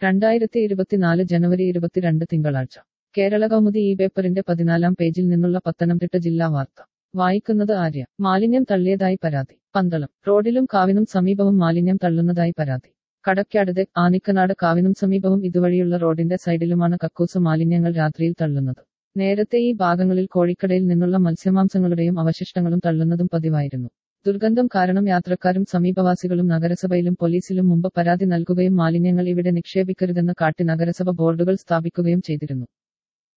രണ്ടായിരത്തി ഇരുപത്തിനാല് ജനുവരി ഇരുപത്തിരണ്ട് തിങ്കളാഴ്ച കേരള കൗമുദി ഈ പേപ്പറിന്റെ പതിനാലാം പേജിൽ നിന്നുള്ള പത്തനംതിട്ട ജില്ലാ വാർത്ത വായിക്കുന്നത് ആര്യ മാലിന്യം തള്ളിയതായി പരാതി പന്തളം റോഡിലും കാവിനും സമീപവും മാലിന്യം തള്ളുന്നതായി പരാതി കടക്കാടത് ആനിക്കനാട് കാവിനും സമീപവും ഇതുവഴിയുള്ള റോഡിന്റെ സൈഡിലുമാണ് കക്കൂസ് മാലിന്യങ്ങൾ രാത്രിയിൽ തള്ളുന്നത് നേരത്തെ ഈ ഭാഗങ്ങളിൽ കോഴിക്കടയിൽ നിന്നുള്ള മത്സ്യമാംസങ്ങളുടെയും അവശിഷ്ടങ്ങളും തള്ളുന്നതും പതിവായിരുന്നു ദുർഗന്ധം കാരണം യാത്രക്കാരും സമീപവാസികളും നഗരസഭയിലും പോലീസിലും മുമ്പ് പരാതി നൽകുകയും മാലിന്യങ്ങൾ ഇവിടെ നിക്ഷേപിക്കരുതെന്ന് കാട്ടി നഗരസഭ ബോർഡുകൾ സ്ഥാപിക്കുകയും ചെയ്തിരുന്നു